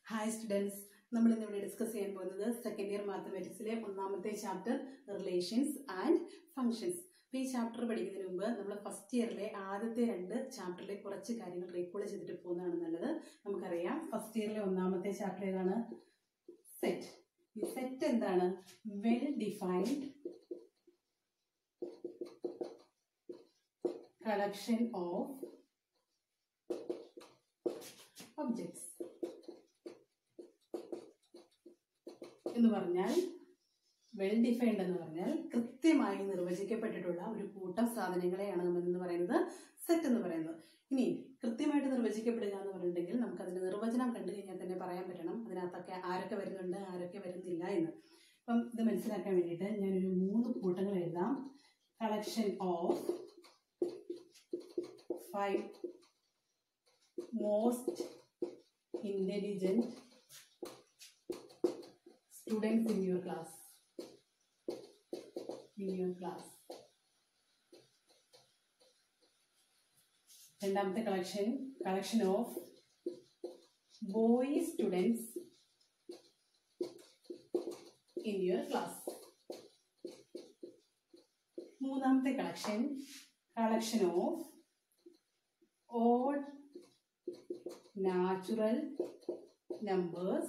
Hi students നമ്മൾ ഇന്ന് ഇവിടെ ഡിസ്കസ് ചെയ്യാൻ പോകുന്നത് സെക്കൻഡ് ഇയർ മാത്തമാറ്റിക്സിലെ ഒന്നാമത്തെ ചാപ്റ്റർ റിലേഷൻസ് ആൻഡ് ഫങ്ഷൻസ് അപ്പോൾ ഈ ചാപ്റ്റർ പഠിക്കുന്നതിന് മുമ്പ് നമ്മൾ ഫസ്റ്റ് ഇയറിലെ ആദ്യത്തെ രണ്ട് ചാപ്റ്ററിലെ കുറച്ച് കാര്യങ്ങൾ റീകോൾ ചെയ്തിട്ട് പോകുന്നതാണ് നല്ലത് നമുക്കറിയാം ഫസ്റ്റ് ഇയറിലെ ഒന്നാമത്തെ ചാപ്റ്റർ ഏതാണ് സെറ്റ് ഈ സെറ്റ് എന്താണ് well defined collection of objects എന്ന് പറഞ്ഞാൽ വെൽ ഡിഫൈൻഡ് എന്ന് പറഞ്ഞാൽ കൃത്യമായി നിർവചിക്കപ്പെട്ടിട്ടുള്ള ഒരു കൂട്ടം സാധനങ്ങളെയാണ് നമ്മൾ എന്ന് പറയുന്നത് സെറ്റ് എന്ന് പറയുന്നത് ഇനി കൃത്യമായിട്ട് നിർവചിക്കപ്പെടുക എന്ന് പറഞ്ഞിട്ടുണ്ടെങ്കിൽ നമുക്ക് അതിന്റെ നിർവചനം കണ്ടു കഴിഞ്ഞാൽ തന്നെ പറയാൻ പറ്റണം അതിനകത്തൊക്കെ ആരൊക്കെ വരുന്നുണ്ട് ആരൊക്കെ വരുന്നില്ല എന്ന് അപ്പം ഇത് മനസ്സിലാക്കാൻ വേണ്ടിയിട്ട് ഞാനൊരു മൂന്ന് കൂട്ടങ്ങൾ എഴുതാം collection of five most intelligent students in your class in your class രണ്ടാമത്തെ collection collection of boy students in your class മൂന്നാമത്തെ collection collection of all natural numbers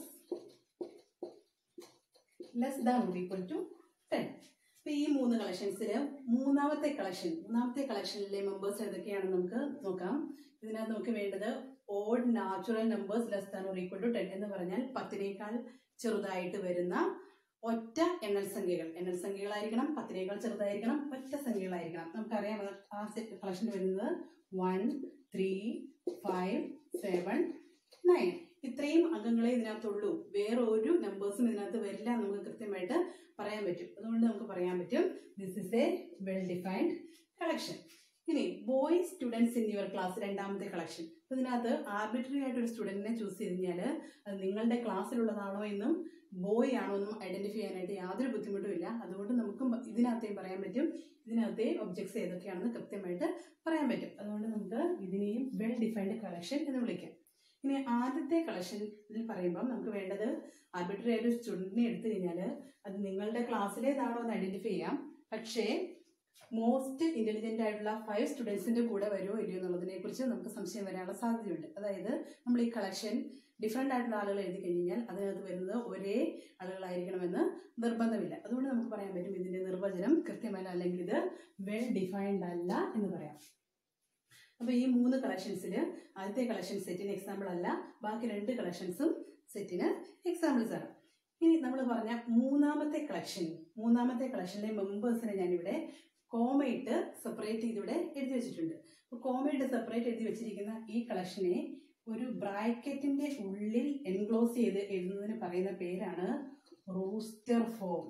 less than or equal to 10 അപ്പൊ ഈ മൂന്ന് കളക്ഷൻസിൽ മൂന്നാമത്തെ collection മൂന്നാമത്തെ കളക്ഷനിലെ members ഏതൊക്കെയാണെന്ന് നമുക്ക് നോക്കാം ഇതിനകത്ത് നമുക്ക് വേണ്ടത് odd natural numbers less than or equal to ten എന്ന് പറഞ്ഞാൽ പത്തിനേക്കാൾ ചെറുതായിട്ട് വരുന്ന ഒറ്റ എണ്ണൽ സംഖ്യകൾ എണ്ണൽ സംഖ്യകളായിരിക്കണം പത്തിനേക്കാൾ ചെറുതായിരിക്കണം ഒറ്റ സംഖ്യകളായിരിക്കണം നമുക്കറിയാം അത് ആ കളക്ഷൻ വരുന്നത് one three five seven nine ഇത്രയും അംഗങ്ങളെ ഇതിനകത്തുള്ളൂ വേറെ ഒരു നമ്പേഴ്സും ഇതിനകത്ത് വരില്ല എന്ന് നമുക്ക് കൃത്യമായിട്ട് പറയാൻ പറ്റും അതുകൊണ്ട് നമുക്ക് പറയാൻ പറ്റും this is a well defined collection ഇനി boy students in your class രണ്ടാമത്തെ കളക്ഷൻ ഇതിനകത്ത് ആർബിട്രറി ആയിട്ട് ഒരു സ്റ്റുഡൻറ്റിനെ ചൂസ് ചെയ്ത് കഴിഞ്ഞാൽ അത് നിങ്ങളുടെ ക്ലാസ്സിലുള്ളതാണോ എന്നും ബോയ് ആണോ എന്നും ഐഡന്റിഫൈ ചെയ്യാനായിട്ട് യാതൊരു ബുദ്ധിമുട്ടും ഇല്ല അതുകൊണ്ട് നമുക്കും ഇതിനകത്തേയും പറയാൻ പറ്റും ഇതിനകത്തെ ഒബ്ജക്ട്സ് ഏതൊക്കെയാണെന്ന് കൃത്യമായിട്ട് പറയാൻ പറ്റും അതുകൊണ്ട് നമുക്ക് ഇതിനെയും വെൽ ഡിഫൈൻഡ് കളക്ഷൻ എന്ന് വിളിക്കാം ഇനി ആദ്യത്തെ കളക്ഷനിൽ പറയുമ്പം നമുക്ക് വേണ്ടത് ആർബിട്രറി ആയിട്ട് സ്റ്റുഡൻറ്റിനെ എടുത്തു കഴിഞ്ഞാൽ അത് നിങ്ങളുടെ ക്ലാസ്സിലേതാണോ എന്ന് ഐഡന്റിഫൈ ചെയ്യാം പക്ഷേ മോസ്റ്റ് ഇന്റലിജന്റ് ആയിട്ടുള്ള ഫൈവ് സ്റ്റുഡൻസിന്റെ കൂടെ വരുമോ ഇല്ലയോ എന്നുള്ളതിനെ കുറിച്ച് നമുക്ക് സംശയം വരാനുള്ള സാധ്യതയുണ്ട് അതായത് നമ്മൾ ഈ കളക്ഷൻ ഡിഫറെൻ്റ് ആയിട്ടുള്ള ആളുകൾ എഴുതി കഴിഞ്ഞാൽ അതിനകത്ത് വരുന്നത് ഒരേ ആളുകളായിരിക്കണമെന്ന് നിർബന്ധമില്ല അതുകൊണ്ട് നമുക്ക് പറയാൻ പറ്റും ഇതിന്റെ നിർവചനം കൃത്യമല്ല അല്ലെങ്കിൽ ഇത് വെൽ ഡിഫൈൻഡ് അല്ല എന്ന് പറയാം അപ്പോൾ ഈ മൂന്ന് കളക്ഷൻസിൽ ആദ്യത്തെ കളക്ഷൻ സെറ്റിന് എക്സാമ്പിൾ അല്ല ബാക്കി രണ്ട് കളക്ഷൻസും സെറ്റിന് എക്സാമ്പിൾസ് ആണ് ഇനി നമ്മൾ പറഞ്ഞ മൂന്നാമത്തെ കളക്ഷൻ മൂന്നാമത്തെ കളക്ഷനിലെ മെമ്പേഴ്സിനെ ഞാനിവിടെ കോമയിട്ട് സെപ്പറേറ്റ് ചെയ്തിവിടെ എഴുതി വെച്ചിട്ടുണ്ട് അപ്പോൾ കോമയിട്ട് സെപ്പറേറ്റ് എഴുതി വെച്ചിരിക്കുന്ന ഈ കളക്ഷനെ ഒരു ബ്രാക്കറ്റിന്റെ ഉള്ളിൽ എൻക്ലോസ് ചെയ്ത് എഴുതുന്നതിന് പറയുന്ന പേരാണ് റൂസ്റ്റർ ഫോം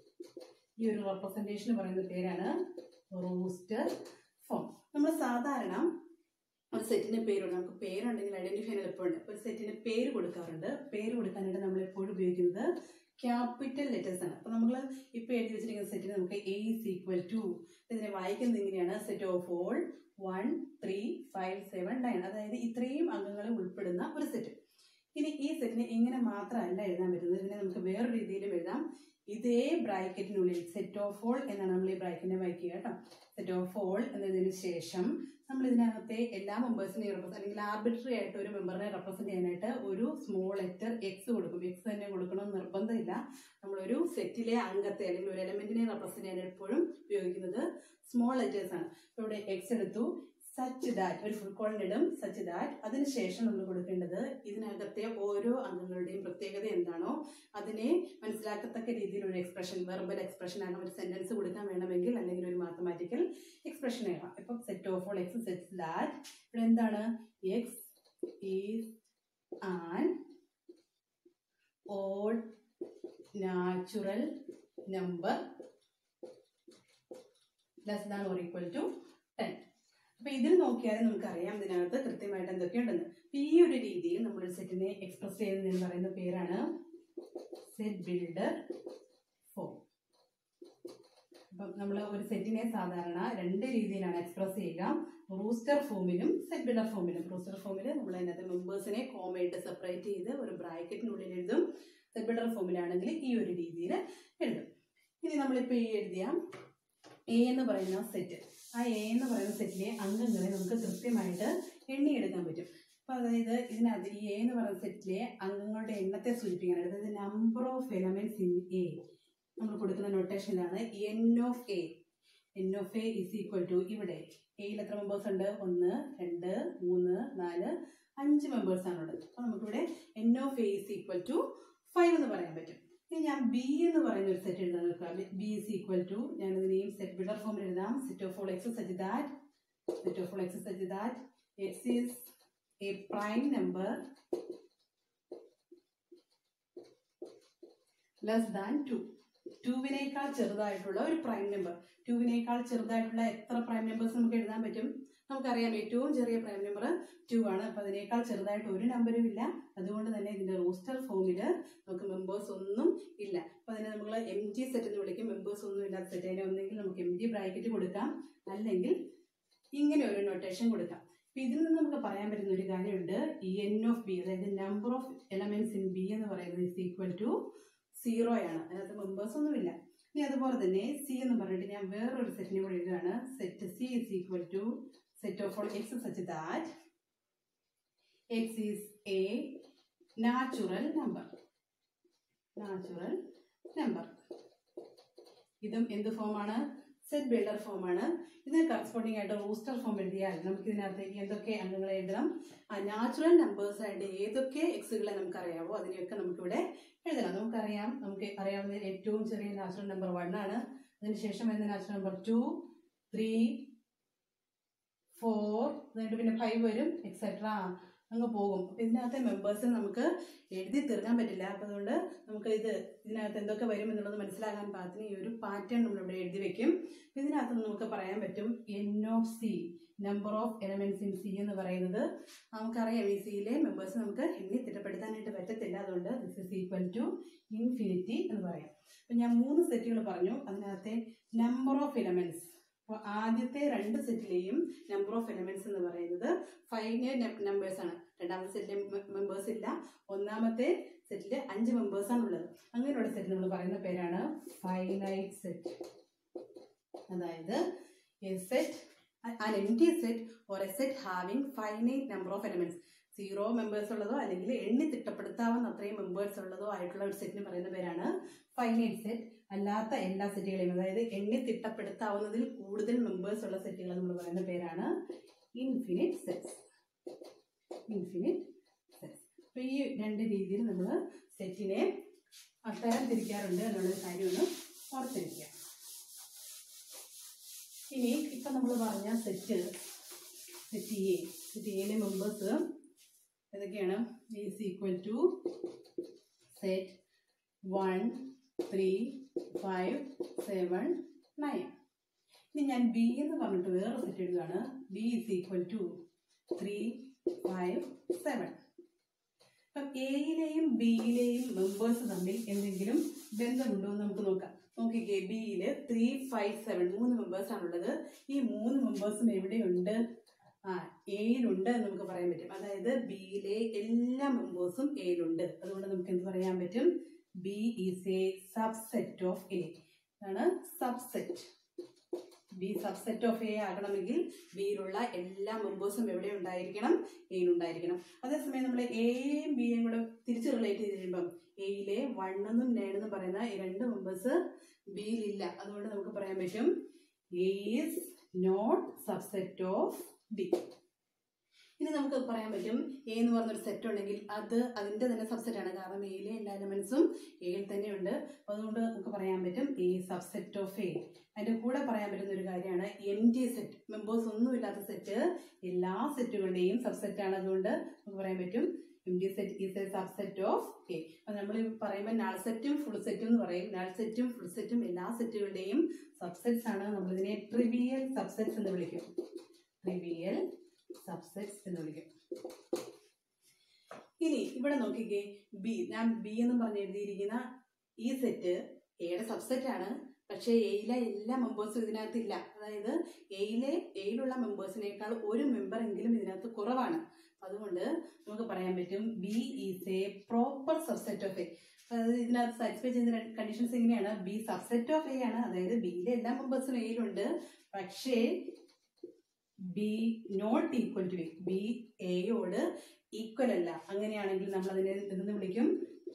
ഈ ഒരു റെപ്രസെന്റേഷന് പറയുന്ന പേരാണ് റൂസ്റ്റർ ഫോം നമ്മൾ സാധാരണ ഒരു സെറ്റിന് പേരുണ്ട് നമുക്ക് പേരുണ്ടെങ്കിൽ ഐഡന്റിഫൈ ചെയ്യാൻ എളുപ്പമുണ്ട് ഒരു സെറ്റിന് പേര് കൊടുക്കാറുണ്ട് പേര് കൊടുക്കാനായിട്ട് നമ്മൾ എപ്പോഴും ഉപയോഗിക്കുന്നത് ക്യാപിറ്റൽ ലെറ്റേഴ്സ് ആണ് അപ്പൊ നമ്മൾ ഇപ്പൊ എഴുതി വെച്ചിരിക്കുന്ന സെറ്റിന് നമുക്ക് എ ഇസ് ഈക്വൽ ടു ഇതിനെ വായിക്കുന്നത് ഇങ്ങനെയാണ് set of all one three five seven nine അതായത് ഇത്രയും അംഗങ്ങൾ ഉൾപ്പെടുന്ന ഒരു സെറ്റ് ഇനി ഈ സെറ്റിനെ ഇങ്ങനെ മാത്രമല്ല എഴുതാൻ പറ്റുന്നത് ഇതിനെ നമുക്ക് വേറൊരു രീതിയിലും എഴുതാം ഇതേ ബ്രാക്കറ്റിനുള്ളിൽ സെറ്റ് ഓഫ് ഓൾ എന്നാണ് നമ്മൾ ഈ ബ്രാക്കറ്റിനെ വായിക്കുക കേട്ടോ സെറ്റ് ഓഫ് ഓൾ എന്നതിന് ശേഷം നമ്മൾ ഇതിനകത്തെ എല്ലാ മെമ്പേഴ്സിനെയും റെപ്രസെന്റ് അല്ലെങ്കിൽ ആർബിട്രറി ആയിട്ട് ഒരു മെമ്പറിനെ റെപ്രസെന്റ് ചെയ്യാനായിട്ട് ഒരു സ്മോൾ ലെറ്റർ എക്സ് കൊടുക്കും എക്സ് തന്നെ കൊടുക്കണം നിർബന്ധമില്ല നമ്മളൊരു സെറ്റിലെ അംഗത്തെ അല്ലെങ്കിൽ ഒരു എലമെന്റിനെ റെപ്രസെന്റ് ചെയ്യാൻ എപ്പോഴും ഉപയോഗിക്കുന്നത് സ്മോൾ ലെറ്റേഴ്സ് ആണ് ഇപ്പോൾ ഇവിടെ എക്സ് എടുത്തു സച്ച് ദാറ്റ് ഒരു ഫുൾ കോളിനിടും സച്ച് ദാറ്റ് അതിനുശേഷം നമ്മൾ കൊടുക്കേണ്ടത് ഇതിനകത്തെ ഓരോ അംഗങ്ങളുടെയും പ്രത്യേകത എന്താണോ അതിനെ മനസ്സിലാക്കത്തക്ക രീതിയിൽ ഒരു എക്സ്പ്രഷൻ വെർബൽ എക്സ്പ്രഷൻ ആണ് ഒരു സെന്റൻസ് കൊടുക്കാൻ വേണമെങ്കിൽ അല്ലെങ്കിൽ ഒരു മാത്തമാറ്റിക്കൽ എക്സ്പ്രഷൻ എഴുതാം ഇപ്പം set of all x such that ഇവിടെ എന്താണ് x is an all natural number less than or equal to ten അപ്പൊ ഇതിൽ നോക്കിയാൽ നമുക്കറിയാം ഇതിനകത്ത് കൃത്യമായിട്ട് എന്തൊക്കെയുണ്ടെന്ന് അപ്പൊ ഈ ഒരു രീതിയിൽ നമ്മൾ സെറ്റിനെ എക്സ്പ്രസ് ചെയ്യുന്നതെന്ന് പറയുന്ന പേരാണ് സെറ്റ് ബിൽഡർ ഫോം അപ്പം നമ്മൾ ഒരു സെറ്റിനെ സാധാരണ രണ്ട് രീതിയിലാണ് എക്സ്പ്രസ് ചെയ്യുക റൂസ്റ്റർ ഫോമിലും സെറ്റ് ബിൽഡർ ഫോമിലും റൂസ്റ്റർ ഫോമിൽ നമ്മൾ അതിനകത്ത് മെമ്പേഴ്സിനെ കോമയായിട്ട് സെപ്പറേറ്റ് ചെയ്ത് ഒരു ബ്രാക്കറ്റിനുള്ളിൽ എഴുതും സെറ്റ് ബിൽഡർ ഫോമിലാണെങ്കിൽ ഈ ഒരു രീതിയിൽ എഴുതും ഇനി നമ്മളിപ്പോൾ ഈ എഴുതിയ എ എന്ന് പറയുന്ന സെറ്റ് ആ എ എന്ന് പറയുന്ന സെറ്റിലെ അംഗങ്ങളെ നമുക്ക് കൃത്യമായിട്ട് എണ്ണിയെടുക്കാൻ പറ്റും അപ്പോൾ അതായത് ഇതിനകത്ത് ഈ എ എന്ന് പറയുന്ന സെറ്റിലെ അംഗങ്ങളുടെ എണ്ണത്തെ സൂചിപ്പിക്കാനായിട്ട് അതായത് number of elements in A നമ്മൾ കൊടുക്കുന്ന നൊട്ടേഷനിലാണ് n of A n of A is equal to ഇവിടെ എയിൽ എത്ര മെമ്പേഴ്സ് ഉണ്ട് ഒന്ന് രണ്ട് മൂന്ന് നാല് അഞ്ച് മെമ്പേഴ്സ് ആണുള്ളത് അപ്പോൾ നമുക്കിവിടെ n of A is equal to five എന്ന് പറയാൻ പറ്റും ഇനി ഞാൻ ബി എന്ന് പറയുന്ന ഒരു സെറ്റ് എഴുതാൻ നോക്കാം ബി ഇസ് ഈക്വൽ ടു ഞാൻ ഇതിനെയും സെറ്റ് ബിൽഡർ ഫോമിൽ എഴുതാം set of all x such that set of all x such that x is a prime number less than two ടുവിനേക്കാൾ ചെറുതായിട്ടുള്ള ഒരു പ്രൈം നമ്പർ ടുവിനേക്കാൾ ചെറുതായിട്ടുള്ള എത്ര പ്രൈം നമ്പേഴ്സ് നമുക്ക് എഴുതാൻ പറ്റും നമുക്കറിയാം ഏറ്റവും ചെറിയ പ്രൈം നമ്പർ ടു ആണ് അപ്പം അതിനേക്കാൾ ചെറുതായിട്ട് ഒരു നമ്പറും ഇല്ല അതുകൊണ്ട് തന്നെ ഇതിന്റെ റോസ്റ്റർ ഫോമിൽ നമുക്ക് മെമ്പേഴ്സ് ഒന്നും ഇല്ല അപ്പം അതിനെ നമ്മൾ എം ടി സെറ്റ് എന്ന് വിളിക്കും മെമ്പേഴ്സ് ഒന്നും ഇല്ലാത്ത സെറ്റ് അതിനെ ഒന്നെങ്കിൽ നമുക്ക് എം ടി ബ്രാക്കറ്റ് കൊടുക്കാം അല്ലെങ്കിൽ ഇങ്ങനെ ഒരു നൊട്ടേഷൻ കൊടുക്കാം അപ്പം ഇതിൽ നിന്ന് നമുക്ക് പറയാൻ പറ്റുന്ന ഒരു കാര്യമുണ്ട് ഇ എൻ ഓഫ് ബി അതായത് number of elements in B എന്ന് പറയുന്നത് ഇസ് ഈക്വൽ ടു സീറോ ആണ് അതിനകത്ത് മെമ്പേഴ്സ് ഒന്നുമില്ല ഇനി അതുപോലെ തന്നെ സി എന്ന് പറഞ്ഞിട്ട് ഞാൻ വേറൊരു സെറ്റിനെ കൂടി എഴുതുകയാണ് set C is equal to set of all x such that x is a natural number natural number ഇതും എന്ത് ഫോമാണ് സെറ്റ് ബിൽഡർ ഫോമാണ് ഇതിന് കറസ്പോണ്ടിങ് ആയിട്ട് റൂസ്റ്റർ ഫോം എഴുതിയാൽ നമുക്ക് ഇതിനകത്തേക്ക് എന്തൊക്കെ അംഗങ്ങളെ എഴുതണം ആ നാച്ചുറൽ നമ്പേഴ്സ് ആയിട്ട് ഏതൊക്കെ എക്സുകളെ നമുക്കറിയാവോ അതിനെയൊക്കെ നമുക്കിവിടെ എഴുതണം നമുക്കറിയാം നമുക്ക് അറിയാവുന്ന ഏറ്റവും ചെറിയ നാച്ചുറൽ നമ്പർ വൺ ആണ് അതിനുശേഷം വരുന്ന natural number two three four എന്നിട്ട് പിന്നെ ഫൈവ് വരും എക്സെട്ര അങ്ങ് പോകും അപ്പം ഇതിനകത്തെ മെമ്പേഴ്സ് നമുക്ക് എഴുതി തീർക്കാൻ പറ്റില്ല അപ്പം അതുകൊണ്ട് നമുക്ക് ഇത് ഇതിനകത്ത് എന്തൊക്കെ വരും എന്നുള്ളത് മനസ്സിലാകാൻ പാകത്തിന് ഈ ഒരു പാറ്റേൺ നമ്മളിവിടെ എഴുതി വെക്കും അപ്പം ഇതിനകത്ത് നമുക്ക് പറയാൻ പറ്റും n of C number of elements in C എന്ന് പറയുന്നത് നമുക്കറിയാം ഈ സിയിലെ മെമ്പേഴ്സ് നമുക്ക് എണ്ണി തിട്ടപ്പെടുത്താനായിട്ട് പറ്റത്തില്ല അതുകൊണ്ട് this is equal to infinity എന്ന് പറയാം അപ്പം ഞാൻ മൂന്ന് സെറ്റുകൾ പറഞ്ഞു അതിനകത്തെ നമ്പർ ഓഫ് എലമെന്റ്സ് അപ്പോൾ ആദ്യത്തെ രണ്ട് സെറ്റിലെയും നമ്പർ ഓഫ് എലമെന്റ്സ് എന്ന് പറയുന്നത് ഫൈവ് നമ്പേഴ്സ് ആണ് രണ്ടാമത്തെ സെറ്റിലെ മെമ്പേഴ്സ് ഇല്ല ഒന്നാമത്തെ സെറ്റിൽ അഞ്ച് മെമ്പേഴ്സ് ആണ് ഉള്ളത് അങ്ങനെയുള്ള സെറ്റ് നമ്മൾ പറയുന്ന പേരാണ് ഫൈനൈറ്റ് സെറ്റ് അതായത് a set an empty set or a set having finite number of elements zero members ഉള്ളതോ അല്ലെങ്കിൽ എണ്ണി തിട്ടപ്പെടുത്താവുന്ന അത്രയും മെമ്പേഴ്സ് ഉള്ളതോ ആയിട്ടുള്ള ഒരു സെറ്റിന് പറയുന്ന പേരാണ് ഫൈനൈറ്റ് സെറ്റ് അല്ലാത്ത എല്ലാ സെറ്റുകളെയും അതായത് എണ്ണി തിട്ടപ്പെടുത്താവുന്നതിൽ കൂടുതൽ മെമ്പേഴ്സ് ഉള്ള സെറ്റുകൾ നമ്മൾ പറയുന്ന പേരാണ് ഇൻഫിനിറ്റ് സെറ്റ്സ് ഇൻഫിനിറ്റ് സെറ്റ്സ് അപ്പോൾ ഈ രണ്ട് രീതിയിൽ നമ്മൾ സെറ്റിനെ തരം തിരിക്കാറുണ്ട് എന്നുള്ളൊരു കാര്യം ഒന്ന് ഓർത്തിരിക്കുക ഇനി ഇപ്പം നമ്മൾ പറഞ്ഞ സെറ്റ് സെറ്റ് എ സെറ്റ് എയിലെ മെമ്പേഴ്സ് ഏതൊക്കെയാണ് is equal to set one three five seven nine ഇനി ഞാൻ ബി എന്ന് പറഞ്ഞിട്ട് വേറെ സെറ്റ് എഴുതുകയാണ് B is equal to three five seven അപ്പം എയിലെയും ബിയിലെയും മെമ്പേഴ്സ് തമ്മിൽ എന്തെങ്കിലും ബന്ധമുണ്ടോ എന്ന് നമുക്ക് നോക്കാം നോക്കിക്കേ ബിയില് ത്രീ ഫൈവ് സെവൻ മൂന്ന് മെമ്പേഴ്സ് ആണുള്ളത് ഈ മൂന്ന് മെമ്പേഴ്സും എവിടെയുണ്ട് ആ എയിലുണ്ട് എന്ന് നമുക്ക് പറയാൻ പറ്റും അതായത് ബിയിലെ എല്ലാ മെമ്പേഴ്സും എയിലുണ്ട് അതുകൊണ്ട് നമുക്ക് എന്ത് പറയാൻ പറ്റും B is a subset of A ആണ് subset B subset of A ആകണമെങ്കിൽ ബിയിലുള്ള എല്ലാ മെമ്പേഴ്സും എവിടെ ഉണ്ടായിരിക്കണം എയിൽ ഉണ്ടായിരിക്കണം അതേസമയം നമ്മൾ എയും ബിയും കൂടെ തിരിച്ച് റിലേറ്റ് ചെയ്ത് കഴിയുമ്പം എയിലെ വൺ എന്നും നയൻ എന്നും പറയുന്ന ഈ രണ്ട് മെമ്പേഴ്സ് ബിയിലില്ല അതുകൊണ്ട് നമുക്ക് പറയാൻ പറ്റും A is not subset of B ഇനി നമുക്ക് പറയാൻ പറ്റും എ എന്ന് പറഞ്ഞൊരു സെറ്റ് ഉണ്ടെങ്കിൽ അത് അതിന്റെ തന്നെ സബ്സെറ്റ് ആണ് കാരണം എയിലെ എല്ലാ എലമെന്റ്സും എയിൽ തന്നെയുണ്ട് അപ്പൊ അതുകൊണ്ട് നമുക്ക് പറയാൻ പറ്റും എ സബ്സെറ്റ് ഓഫ് എ അതിന്റെ കൂടെ പറയാൻ പറ്റുന്ന ഒരു കാര്യമാണ് എം ടി സെറ്റ് മെമ്പേഴ്സ് ഒന്നുമില്ലാത്ത സെറ്റ് എല്ലാ സെറ്റുകളുടെയും സബ്സെറ്റ് ആണ് അതുകൊണ്ട് നമുക്ക് പറയാൻ പറ്റും empty set is a subset of A അപ്പൊ നമ്മൾ പറയുമ്പോൾ നൾ സെറ്റും ഫുൾ സെറ്റും എന്ന് പറയും നൾ സെറ്റും ഫുൾ സെറ്റും എല്ലാ സെറ്റുകളുടെയും സബ്സെറ്റ്സ് ആണ് നമ്മളിതിനെ ട്രിവിയൽ സബ്സെറ്റ്സ് എന്ന് വിളിക്കും ട്രിവിയൽ സബ്സെറ്റ്സ് എന്ന് വിളിക്കും ഇനി ഇവിടെ നോക്കിക്കേ ബി ഞാൻ ബി എന്ന് പറഞ്ഞ് എഴുതിയിരിക്കുന്ന ഈ സെറ്റ് എയുടെ സബ്സെറ്റ് ആണ് പക്ഷേ എയിലെ എല്ലാ മെമ്പേഴ്സും ഇതിനകത്തില്ല അതായത് എയിലെ എയിലുള്ള മെമ്പേഴ്സിനേക്കാൾ ഒരു മെമ്പർ എങ്കിലും ഇതിനകത്ത് കുറവാണ് അതുകൊണ്ട് നമുക്ക് പറയാൻ പറ്റും B is a proper subset of A അതായത് ഇതിനകത്ത് സാറ്റിസ്ഫൈ ചെയ്യുന്ന കണ്ടീഷൻസ് എങ്ങനെയാണ് ബി സബ്സെറ്റ് ഓഫ് എ ആണ് അതായത് ബിയിലെ എല്ലാ മെമ്പേഴ്സും എയിലുണ്ട് പക്ഷേ B not equal to A B എയോട് ഈക്വൽ അല്ല അങ്ങനെയാണെങ്കിൽ നമ്മൾ അതിനെ എന്തെന്ന് വിളിക്കും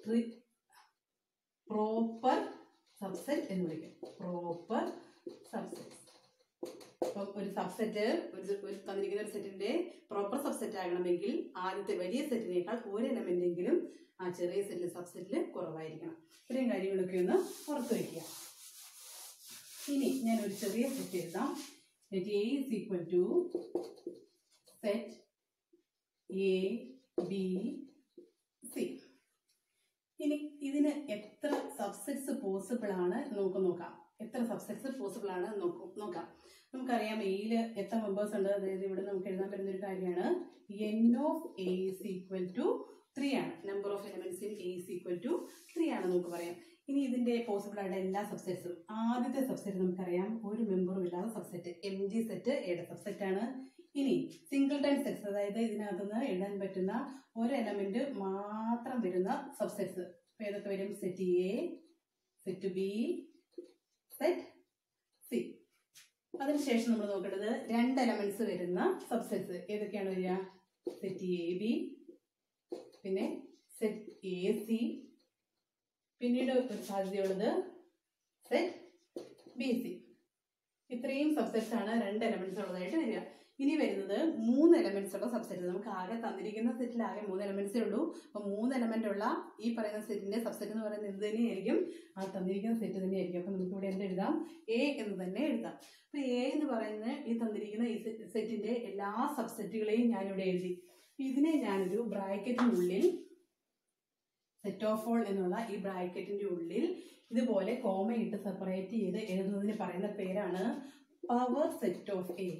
പ്രോപ്പർ സബ്സെറ്റ് എന്ന് വിളിക്കും പ്രോപ്പർ സബ്സെറ്റ് അപ്പം ഒരു സബ്സെറ്റ് ഒരു ഒരു തന്നിരിക്കുന്ന ഒരു സെറ്റിന്റെ പ്രോപ്പർ സബ്സെറ്റ് ആകണമെങ്കിൽ ആദ്യത്തെ വലിയ സെറ്റിനേക്കാൾ ഒരു എലമെന്റ് എങ്കിലും ആ ചെറിയ സെറ്റിൽ സബ്സെറ്റിൽ കുറവായിരിക്കണം ഇത്രയും കാര്യങ്ങളൊക്കെ ഒന്ന് ഓർത്ത് വയ്ക്കുക ഇനി ഞാൻ ഒരു ചെറിയ സെറ്റ് എഴുതാം set A is equal to set A B C ഇനി ഇതിന് എത്ര സബ്സെറ്റ്സ് പോസിബിൾ ആണ് നമുക്ക് നോക്കാം എത്ര സബ്സെറ്റ്സ് പോസിബിൾ ആണ് നോക്കും നോക്കാം നമുക്കറിയാം എയിൽ എത്ര മെമ്പേഴ്സ് ഉണ്ട് അതായത് ഇവിടെ നമുക്ക് എഴുതാൻ പറ്റുന്ന ഒരു കാര്യമാണ് n of A is equal to three ആണ് number of elements in A is equal to three ആണ് നമുക്ക് പറയാം ഇനി ഇതിന്റെ പോസിബിൾ ആയിട്ട് എല്ലാ സബ്സെറ്റ്സും ആദ്യത്തെ സബ്സെറ്റ് നമുക്കറിയാം ഒരു മെമ്പറും ഇല്ലാത്ത സബ്സെറ്റ് എം ജി സെറ്റ് എയുടെ സബ്സെറ്റ് ആണ് ഇനി സിംഗിൾ ടൈം സെറ്റ്സ് അതായത് ഇതിനകത്തുനിന്ന് എഴുതാൻ പറ്റുന്ന ഒരു എലമെന്റ് മാത്രം വരുന്ന സബ്സെറ്റ്സ് അപ്പൊ ഏതൊക്കെ വരും set A set B set C അതിനുശേഷം നമ്മൾ നോക്കേണ്ടത് രണ്ട് എലമെന്റ്സ് വരുന്ന സബ്സെറ്റ്സ് ഏതൊക്കെയാണ് വരിക സെറ്റ് എ ബി പിന്നെ സെറ്റ് എ സി പിന്നീട് ഒരു സാധ്യതയുള്ളത് സെറ്റ് ബി സി ഇത്രയും സബ്സെറ്റ്സ് ആണ് രണ്ട് എലമെന്റ്സ് ഉള്ളതായിട്ട് വരിക ഇനി വരുന്നത് മൂന്ന് എലമെന്റ്സ് ഉള്ള സബ്സെറ്റ് നമുക്ക് ആകെ തന്നിരിക്കുന്ന സെറ്റിൽ ആകെ മൂന്ന് എലമെന്റ്സേ ഉള്ളൂ അപ്പൊ മൂന്ന് എലമെന്റ് ഉള്ള ഈ പറയുന്ന സെറ്റിന്റെ സബ്സെറ്റ് എന്ന് പറയുന്നത് എന്ത് തന്നെയായിരിക്കും ആ തന്നിരിക്കുന്ന സെറ്റ് തന്നെയായിരിക്കും അപ്പൊ നമുക്ക് ഇവിടെ എന്ത് എഴുതാം എ എന്ന് തന്നെ എഴുതാം അപ്പൊ എ എന്ന് പറയുന്ന ഈ തന്നിരിക്കുന്ന ഈ സെറ്റിന്റെ എല്ലാ സബ്സെറ്റുകളെയും ഞാനിവിടെ എഴുതി ഇതിനെ ഞാനൊരു ബ്രാക്കറ്റിനുള്ളിൽ സെറ്റ് ഓഫ് ഓൾ എന്നുള്ള ഈ ബ്രാക്കറ്റിന്റെ ഉള്ളിൽ ഇതുപോലെ കോമ ഇട്ട് സെപ്പറേറ്റ് ചെയ്ത് എഴുതുന്നതിന് പറയുന്ന പേരാണ് power set of A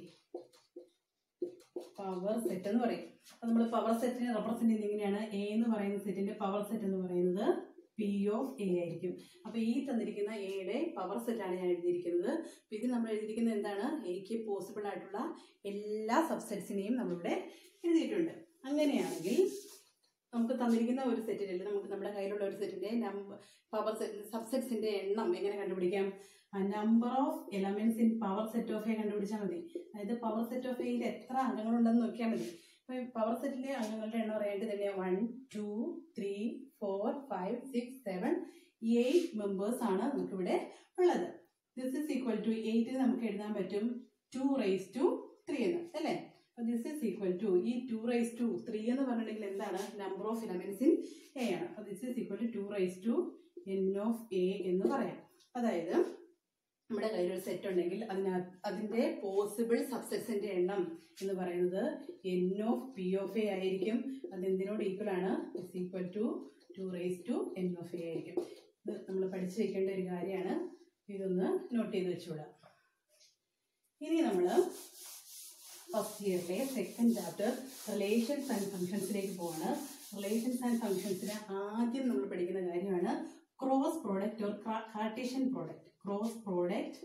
power set എന്ന് പറയും അപ്പൊ നമ്മൾ പവർ സെറ്റിനെ റെപ്രസെന്റ് ചെയ്യുന്നത് എങ്ങനെയാണ് എ എന്ന് പറയുന്ന സെറ്റിന്റെ പവർ സെറ്റ് എന്ന് പറയുന്നത് പി ഓഫ് എ ആയിരിക്കും അപ്പൊ ഈ തന്നിരിക്കുന്ന എയുടെ പവർ സെറ്റ് ആണ് ഞാൻ എഴുതിയിരിക്കുന്നത് അപ്പൊ ഇത് നമ്മൾ എഴുതിയിരിക്കുന്നത് എന്താണ് എക്ക് പോസിബിൾ ആയിട്ടുള്ള എല്ലാ സബ്സെറ്റ്സിനെയും നമ്മളിവിടെ എഴുതിയിട്ടുണ്ട് അങ്ങനെയാണെങ്കിൽ നമുക്ക് തന്നിരിക്കുന്ന ഒരു സെറ്റിലല്ലേ നമുക്ക് നമ്മുടെ കയ്യിലുള്ള ഒരു സെറ്റിന്റെ നമ്പർ പവർ സെറ്റ് സബ്സെറ്റ്സിന്റെ എണ്ണം എങ്ങനെ കണ്ടുപിടിക്കാം number of elements in power set of A കണ്ടുപിടിച്ചാൽ മതി അതായത് പവർ സെറ്റ് ഓഫ് എയിൽ എത്ര അംഗങ്ങളുണ്ടെന്ന് നോക്കിയാൽ മതി അപ്പൊ പവർ സെറ്റിലെ അംഗങ്ങളുടെ എണ്ണം പറയാനായിട്ട് തന്നെ one two three four five six seven eight members ആണ് നമുക്കിവിടെ ഉള്ളത് this is equal to eight നമുക്ക് എഴുതാൻ പറ്റും ടു റേസ് ടു ത്രീ എന്ന് അല്ലേ അപ്പൊ ദിസ് ഇസ് ഈക്വൽ ടു ഈ ടു റേസ് ടു ത്രീ എന്ന് പറഞ്ഞിട്ടുണ്ടെങ്കിൽ എന്താണ് number of elements in A ആണ് അപ്പൊ this is equal to two raise to n of A എന്ന് പറയാം അതായത് നമ്മുടെ കയ്യിൽ ഒരു സെറ്റ് ഉണ്ടെങ്കിൽ അതിനകത്ത് അതിന്റെ പോസിബിൾ സബ്സെറ്റ്സിന്റെ എണ്ണം എന്ന് പറയുന്നത് n of P of A ആയിരിക്കും അത് എന്തിനോട് ഈക്വൽ ആണ് is equal to two raise to n of A ആയിരിക്കും ഇത് നമ്മൾ പഠിച്ചു വെക്കേണ്ട ഒരു കാര്യമാണ് ഇതൊന്ന് നോട്ട് ചെയ്ത് വെച്ചുകൂടാം ഇനി നമ്മൾ ഫസ്റ്റ് ഇയറിലെ സെക്കൻഡ് ചാപ്റ്റർ റിലേഷൻസ് ആൻഡ് ഫങ്ഷൻസിലേക്ക് പോവാണ് റിലേഷൻസ് ആൻഡ് ഫങ്ഷൻസിന് ആദ്യം നമ്മൾ പഠിക്കുന്ന കാര്യമാണ് cross product or Cartesian product cross product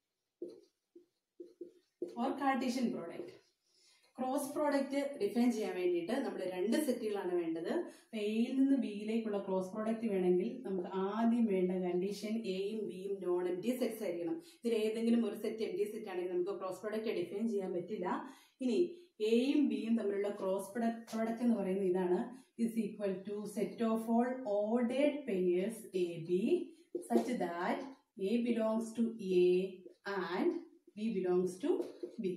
or Cartesian product cross product define ചെയ്യാൻ വേണ്ടിയിട്ട് നമ്മൾ രണ്ട് സെറ്റുകളാണ് വേണ്ടത് എയിൽ നിന്ന് ബിയിലേക്കുള്ള ക്രോസ് പ്രോഡക്റ്റ് വേണമെങ്കിൽ നമുക്ക് ആദ്യം വേണ്ട കണ്ടീഷൻ എയും ബിയും നോൺ എം ടി സെറ്റ്സ് ആയിരിക്കണം ഇതിൽ ഏതെങ്കിലും ഒരു സെറ്റ് എം ടി സെറ്റ് ആണെങ്കിൽ നമുക്ക് ക്രോസ് പ്രോഡക്റ്റ് ഡിഫൈൻ ചെയ്യാൻ പറ്റില്ല ഇനി എയും ബിയും തമ്മിലുള്ള ക്രോസ് പ്രോഡക്റ്റ് എന്ന് പറയുന്നത് ഇതാണ് is equal to set of all ordered pairs AB such that A belongs to A and B belongs to B.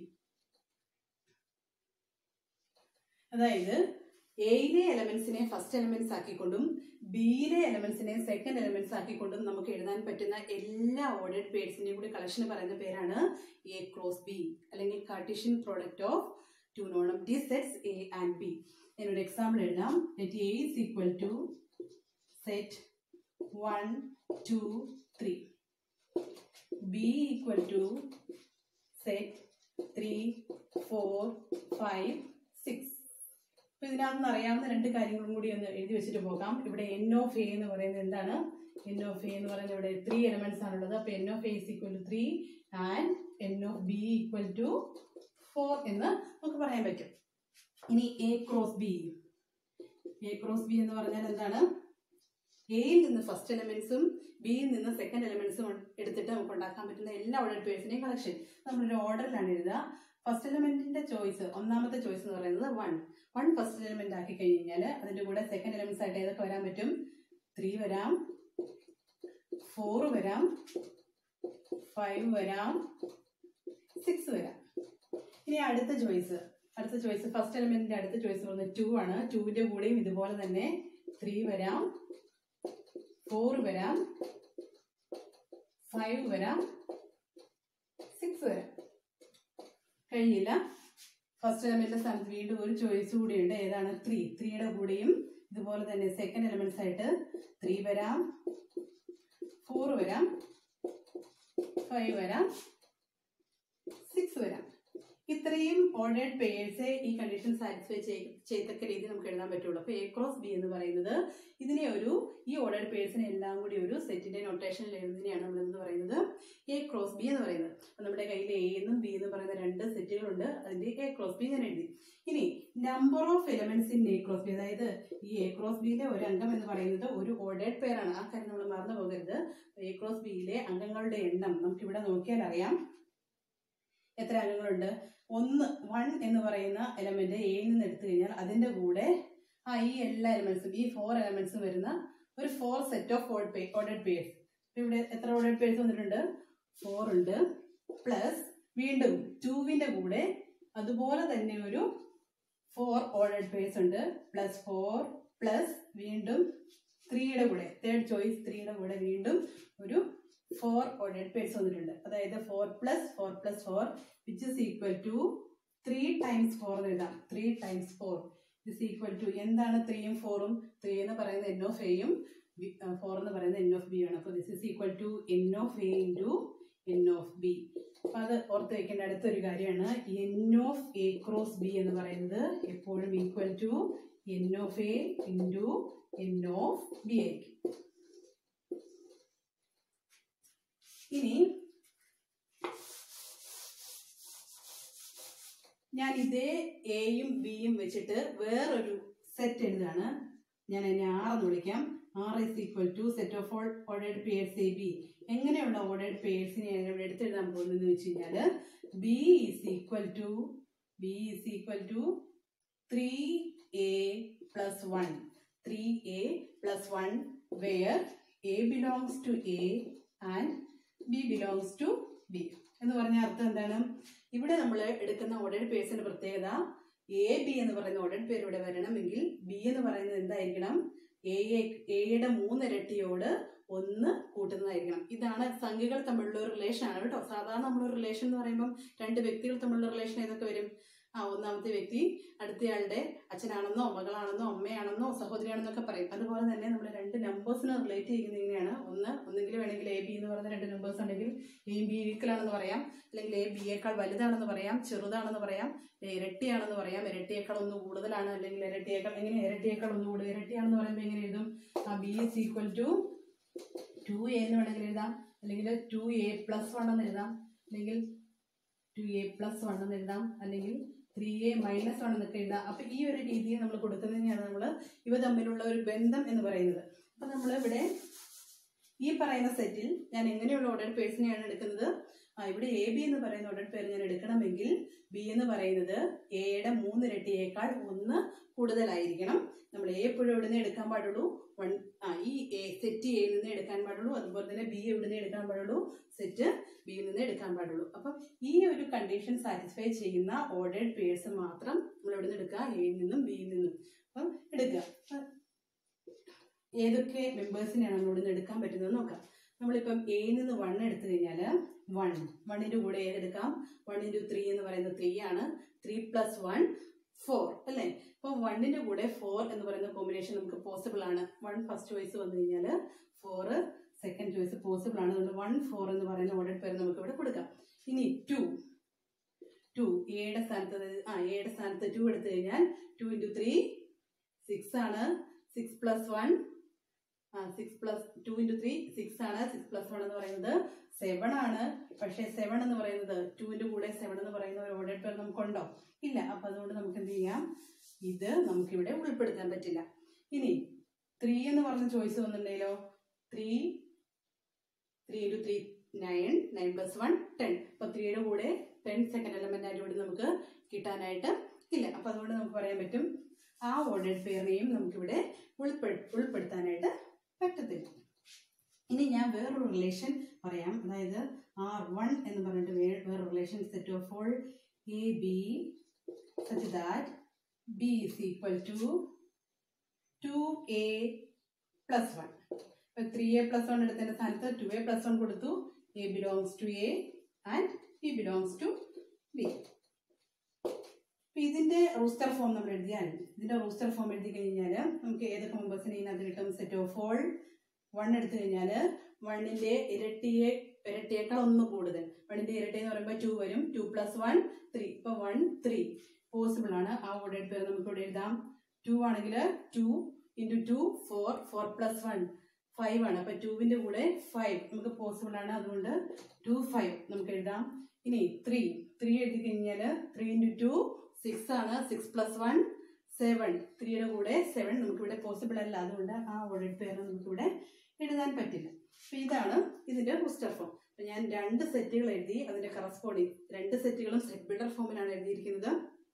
അതായത് എയിലെ എലമെന്റ്സിനെ ഫസ്റ്റ് എലമെന്റ്സ് ആക്കിക്കൊണ്ടും ബിയിലെ എലമെന്റ്സിനെ സെക്കൻഡ് എലമെന്റ്സ് ആക്കിക്കൊണ്ടും നമുക്ക് എഴുതാൻ പറ്റുന്ന എല്ലാ ഓർഡേഡ് പേഴ്സിന്റെയും കൂടി കളക്ഷന് പറയുന്ന പേരാണ് എ ക്രോസ് ബി അല്ലെങ്കിൽ Cartesian product of two non empty sets A and B ഞാനൊരു എക്സാമ്പിൾ എഴുതാം let A is equal to set one two three B equal to set three four five six അപ്പൊ ഇതിനകത്ത് അറിയാവുന്ന രണ്ട് കാര്യങ്ങളും കൂടി ഒന്ന് എഴുതി വെച്ചിട്ട് പോകാം ഇവിടെ എൻ ഓഫ് എ എന്ന് പറയുന്നത് എന്താണ് എൻ ഓഫ് എ എന്ന് പറയുന്നത് ഇവിടെ ത്രീ എലമെന്റ്സ് ആണുള്ളത് അപ്പോൾ n of A is equal to three and n of B equal to four എന്ന് നമുക്ക് പറയാൻ പറ്റും ഇനി A cross B A cross B എന്ന് പറഞ്ഞാൽ എന്താണ് എയിൽ നിന്ന് ഫസ്റ്റ് എലമെന്റ്സും ബിയിൽ നിന്ന് സെക്കൻഡ് എലമെന്റ്സും എടുത്തിട്ട് നമുക്ക് ഉണ്ടാക്കാൻ പറ്റുന്ന എല്ലാ ഓർഡർ പേഴ്സിന്റെയും കളക്ഷൻ നമ്മളൊരു ഓർഡറിലാണ് എഴുതുക ഫസ്റ്റ് എലമെന്റിന്റെ ചോയ്സ് ഒന്നാമത്തെ ചോയ്സ് എന്ന് പറയുന്നത് വൺ വൺ ഫസ്റ്റ് എലമെന്റ് ആക്കി കഴിഞ്ഞാൽ അതിന്റെ കൂടെ സെക്കൻഡ് എലമെന്റ്സ് ആയിട്ട് ഏതൊക്കെ വരാൻ പറ്റും ത്രീ വരാം ഫോർ വരാം ഫൈവ് വരാം സിക്സ് വരാം ഇനി അടുത്ത ചോയ്സ് അടുത്ത ചോയ്സ് ഫസ്റ്റ് എലമെന്റിന്റെ അടുത്ത ചോയ്സ് പറയുന്നത് ടു ആണ് ടുവിന്റെ കൂടെയും ഇതുപോലെ തന്നെ ത്രീ വരാം ഫോർ വരാം ഫൈവ് വരാം സിക്സ് വരാം കഴിഞ്ഞില്ല ഫസ്റ്റ് എലമെന്റിന്റെ സ്ഥാനത്ത് വീണ്ടും ഒരു ചോയ്സ് കൂടിയുണ്ട് ഏതാണ് ത്രീ ത്രീയുടെ കൂടെയും ഇതുപോലെ തന്നെ സെക്കൻഡ് എലമെന്റ്സ് ആയിട്ട് ത്രീ വരാം ഫോർ വരാം ഫൈവ് വരാം സിക്സ് വരാം ഇത്രയും ഓർഡേഡ് പേഴ്സ് ഈ കണ്ടീഷൻ സാറ്റിസ്ഫൈ ചെയ്തക്ക രീതിയിൽ നമുക്ക് എഴുതാൻ പറ്റുള്ളൂ അപ്പോൾ എ ക്രോസ് ബി എന്ന് പറയുന്നത് ഇതിനെ ഒരു ഈ ഓർഡേഡ് പേഴ്സിനെ എല്ലാം കൂടി ഒരു സെറ്റിന്റെ നൊട്ടേഷനിൽ എഴുതുന്നതിനെയാണ് നമ്മൾ എന്ന് പറയുന്നത് എ ക്രോസ് ബി എന്ന് പറയുന്നത് അപ്പോൾ നമ്മുടെ കയ്യിൽ എ എന്നും ബി എന്ന് പറയുന്ന രണ്ട് സെറ്റുകളുണ്ട് അതിന്റെ എ ക്രോസ് ബി ഞാൻ എഴുതി ഇനി number of elements in A cross B അതായത് ഈ എ ക്രോസ് ബിയിലെ ഒരു അംഗം എന്ന് പറയുന്നത് ഒരു ഓർഡേഡ് പേരാണ് ആ കാര്യം നമ്മൾ മറന്നു പോകരുത് എ ക്രോസ് ബിയിലെ അംഗങ്ങളുടെ എണ്ണം നമുക്ക് ഇവിടെ നോക്കിയാൽ അറിയാം എത്ര അംഗങ്ങളുണ്ട് ഒന്ന് വൺ എന്ന് പറയുന്ന എലമെന്റ് എയിൽ നിന്ന് എടുത്തു കഴിഞ്ഞാൽ അതിന്റെ കൂടെ ആ ഈ എല്ലാ എലമെന്റ്സും ഈ ഫോർ എലമെന്റ്സും വരുന്ന ഒരു four set of ordered pairs ഇവിടെ എത്ര ഓർഡേഡ് പേഴ്സ് വന്നിട്ടുണ്ട് ഫോർ ഉണ്ട് പ്ലസ് വീണ്ടും ടൂവിന്റെ കൂടെ അതുപോലെ തന്നെ ഒരു ഫോർ ഓർഡേഡ് പേഴ്സ് ഉണ്ട് പ്ലസ് ഫോർ പ്ലസ് വീണ്ടും ത്രീയുടെ കൂടെ തേർഡ് ചോയ്സ് ത്രീയുടെ കൂടെ വീണ്ടും ഒരു ഫോർ ഓർഡേഡ് പേഴ്സ് വന്നിട്ടുണ്ട് അതായത് four plus four plus four which is equal to three times four എന്ന് എഴുതാം three times four is equal to എന്താണ് ത്രീയും ഫോറും ത്രീ എന്ന് പറയുന്നത് എൻ ഓഫ് എയും ഫോർ എന്ന് പറയുന്നത് എൻ ഓഫ് ബി ആണ് അപ്പോൾ this is equal to n of A into n of B അപ്പം അത് ഓർത്ത് വെക്കേണ്ട അടുത്തൊരു കാര്യമാണ് n of A cross B എന്ന് പറയുന്നത് എപ്പോഴും equal to n of A into n of B ആയിരിക്കും ഇനി ഞാൻ ഇതേ എയും ബിയും വെച്ചിട്ട് വേറൊരു സെറ്റ് എഴുതാണ് ഞാൻ അതിനെ ആർ എന്ന് വിളിക്കാം R is equal to set of all ordered pairs A B എങ്ങനെയുള്ള ഓർഡേഡ് പേഴ്സിനെ ഞാൻ ഇവിടെ എടുത്തെഴുതാൻ പോകുന്നതെന്ന് വെച്ച് കഴിഞ്ഞാൽ B is equal to B is equal to three A plus one three A plus one where A belongs to A and B belongs to B എന്ന് പറഞ്ഞ അർത്ഥം എന്താണ് ഇവിടെ നമ്മൾ എടുക്കുന്ന ഓർഡേഡ് പേഴ്സിന്റെ പ്രത്യേകത എ ബി എന്ന് പറയുന്ന ഓർഡേഡ് പേര് ഇവിടെ വരണമെങ്കിൽ ബി എന്ന് പറയുന്നത് എന്തായിരിക്കണം എ എയുടെ മൂന്നിരട്ടിയോട് ഒന്ന് കൂട്ടുന്നതായിരിക്കണം ഇതാണ് സംഖ്യകൾ തമ്മിലുള്ള ഒരു റിലേഷൻ ആണ് കേട്ടോ സാധാരണ നമ്മളൊരു റിലേഷൻ എന്ന് പറയുമ്പോൾ രണ്ട് വ്യക്തികൾ തമ്മിലുള്ള റിലേഷൻ ഏതൊക്കെ വരും ആ ഒന്നാമത്തെ വ്യക്തി അടുത്തയാളുടെ അച്ഛനാണെന്നോ മകളാണെന്നോ അമ്മയാണെന്നോ സഹോദരിയാണെന്നോ ഒക്കെ പറയും അതുപോലെ തന്നെ നമ്മൾ രണ്ട് നമ്പേഴ്സിനെ റിലേറ്റ് ചെയ്യുന്നത് ഇങ്ങനെയാണ് ഒന്ന് ഒന്നെങ്കിൽ വേണമെങ്കിൽ എ ബി എന്ന് പറയുന്ന രണ്ട് നമ്പേഴ്സ് ഉണ്ടെങ്കിൽ എയും ബി ഈക്വൽ ആണെന്ന് പറയാം അല്ലെങ്കിൽ എ ബിയേക്കാൾ വലുതാണെന്ന് പറയാം ചെറുതാണെന്ന് പറയാം ഇരട്ടിയാണെന്ന് പറയാം ഇരട്ടിയേക്കാൾ ഒന്ന് കൂടുതലാണ് അല്ലെങ്കിൽ ഇരട്ടിയേക്കാൾ എങ്ങനെ ഇരട്ടിയേക്കാൾ ഒന്ന് കൂടുതൽ ഇരട്ടിയാണെന്ന് പറയുമ്പോൾ എങ്ങനെ എഴുതും ആ B is equal to two A എന്ന് വേണമെങ്കിൽ എഴുതാം അല്ലെങ്കിൽ ടു എ പ്ലസ് വൺ എന്ന് എഴുതാം അല്ലെങ്കിൽ ടു എ പ്ലസ് വൺ എന്ന് എഴുതാം അല്ലെങ്കിൽ ത്രീ എ മൈനസ് വൺ എന്നൊക്കെ എഴുതാം അപ്പൊ ഈ ഒരു രീതിയിൽ നമ്മൾ കൊടുക്കുന്നതിനെയാണ് നമ്മൾ ഇവ തമ്മിലുള്ള ഒരു ബന്ധം എന്ന് പറയുന്നത് അപ്പൊ നമ്മൾ ഇവിടെ ഈ പറയുന്ന സെറ്റിൽ ഞാൻ എങ്ങനെയുള്ള ഓർഡർ പേഴ്സിനെയാണ് എടുക്കുന്നത് ആ ഇവിടെ എ ബി എന്ന് പറയുന്ന ഓർഡർ പേര് ഞാൻ എടുക്കണമെങ്കിൽ ബി എന്ന് പറയുന്നത് എയുടെ മൂന്നിരട്ടിയേക്കാൾ ഒന്ന് കൂടുതലായിരിക്കണം നമ്മൾ എ എപ്പോഴും എവിടെ നിന്ന് എടുക്കാൻ പാടുള്ളൂ വൺ ആ ഈ എ സെറ്റ് എയിൽ നിന്ന് എടുക്കാൻ പാടുള്ളൂ അതുപോലെ തന്നെ ബി എവിടെ നിന്ന് എടുക്കാൻ പാടുള്ളൂ സെറ്റ് ബിയിൽ നിന്ന് എടുക്കാൻ പാടുള്ളൂ അപ്പം ഈ ഒരു കണ്ടീഷൻ സാറ്റിസ്ഫൈ ചെയ്യുന്ന ഓർഡേഡ് പേഴ്സ് മാത്രം നമ്മൾ എവിടെ നിന്ന് എടുക്കുക എയിൽ നിന്നും ബിയിൽ നിന്നും അപ്പം എടുക്കുക അപ്പം ഏതൊക്കെ മെമ്പേഴ്സിനെയാണ് നമ്മളോട് നിന്ന് എടുക്കാൻ പറ്റുന്നത് നോക്കാം നമ്മളിപ്പം എയിൽ നിന്ന് വൺ എടുത്തു കഴിഞ്ഞാൽ വൺ വണ്ണിൻ്റെ കൂടെ ഏതെടുക്കാം വൺ ഇൻറ്റു ത്രീ എന്ന് പറയുന്നത് ത്രീ ആണ് ത്രീ പ്ലസ് വൺ ഫോർ അല്ലേ അപ്പോൾ വണ്ണിൻ്റെ കൂടെ ഫോർ എന്ന് പറയുന്ന കോമ്പിനേഷൻ നമുക്ക് പോസിബിൾ ആണ് വൺ ഫസ്റ്റ് ചോയ്സ് വന്നു കഴിഞ്ഞാൽ ഫോർ സെക്കൻഡ് ചോയ്സ് പോസിബിൾ ആണ് അതുകൊണ്ട് വൺ ഫോർ എന്ന് പറയുന്ന ഓർഡർ പേര് നമുക്ക് ഇവിടെ കൊടുക്കാം ഇനി ടു ടു എയുടെ സ്ഥാനത്ത് ആ എയുടെ സ്ഥാനത്ത് ടു എടുത്തു കഴിഞ്ഞാൽ ടു ഇൻറ്റു ത്രീ സിക്സ് ആണ് six plus one six plus two into three six ആണ് സിക്സ് പ്ലസ് വൺ എന്ന് പറയുന്നത് സെവൻ ആണ് പക്ഷേ സെവൻ എന്ന് പറയുന്നത് ടുവിൻ്റെ കൂടെ സെവൻ എന്ന് പറയുന്ന ഒരു ഓർഡർ പേർ നമുക്കുണ്ടോ ഇല്ല അപ്പം അതുകൊണ്ട് നമുക്ക് എന്ത് ചെയ്യാം ഇത് നമുക്കിവിടെ ഉൾപ്പെടുത്താൻ പറ്റില്ല ഇനി ത്രീ എന്ന് പറഞ്ഞ ചോയ്സ് വന്നിട്ടുണ്ടെങ്കിലോ three three into three nine nine plus one ten അപ്പോൾ ത്രീയുടെ കൂടെ ടെൻ സെക്കൻഡ് എലമെൻ്റ് ആയിട്ട് ഇവിടെ നമുക്ക് കിട്ടാനായിട്ട് ഇല്ല അപ്പോൾ അതുകൊണ്ട് നമുക്ക് പറയാൻ പറ്റും ആ ഓർഡേഡ് പെയറിനെയും നമുക്കിവിടെ ഉൾപ്പെടു ഉൾപ്പെടുത്താനായിട്ട് പറ്റത്തില്ല ഇനി ഞാൻ വേറൊരു റിലേഷൻ പറയാം അതായത് ആർ വൺ എന്ന് പറഞ്ഞിട്ട് വേ- വേറെ relation set of all A B such that B is equal to two A plus one ഇപ്പൊ ത്രീ എ പ്ലസ് വൺ എടുത്തതിന്റെ സ്ഥാനത്ത് ടു എ പ്ലസ് വൺ കൊടുത്തു A belongs to A and B belongs to B ഇതിന്റെ roster form നമ്മൾ എഴുതിയാൽ ഇതിന്റെ roster form എഴുതി കഴിഞ്ഞാൽ നമുക്ക് ഏതൊക്കെ മെമ്പേഴ്സിനെ ഇതിനകത്ത് കിട്ടും സെറ്റ് ഓഫ് ഓൾ വൺ എടുത്തു കഴിഞ്ഞാൽ വണ്ണിന്റെ ഇരട്ടിയെ ഇരട്ടിയേക്കാൾ ഒന്ന് കൂടുതൽ വണ്ണിന്റെ ഇരട്ടി എന്ന് പറയുമ്പോൾ ടു വരും ടു പ്ലസ് വൺ ത്രീ ഇപ്പൊ വൺ ത്രീ പോസിബിൾ ആണ് ആ ഓർഡർ പേര് നമുക്ക് ഇവിടെ എഴുതാം ടു ആണെങ്കിൽ two into two four four plus one five ആണ് അപ്പൊ ടുവിന്റെ കൂടെ ഫൈവ് നമുക്ക് പോസിബിൾ ആണ് അതുകൊണ്ട് ടു ഫൈവ് നമുക്ക് എഴുതാം ഇനി ത്രീ ത്രീ എഴുതി കഴിഞ്ഞാൽ ത്രീ ഇൻറ്റു ടു സിക്സ് ആണ് സിക്സ് പ്ലസ് വൺ സെവൻ ത്രീയുടെ കൂടെ സെവൻ നമുക്കിവിടെ പോസിബിൾ അല്ല അതുകൊണ്ട് ആ ഓർഡർ പേര് നമുക്കിവിടെ എഴുതാൻ പറ്റില്ല അപ്പൊ ഇതാണ് ഇതിന്റെ ബൂസ്റ്റർ ഫോം അപ്പൊ ഞാൻ രണ്ട് സെറ്റുകൾ എഴുതി അതിന്റെ കറസ്പോണ്ടിങ് രണ്ട് സെറ്റുകളും സെറ്റ് ബിൽഡർ ഫോമിലാണ് എഴുതിയിരിക്കുന്നത്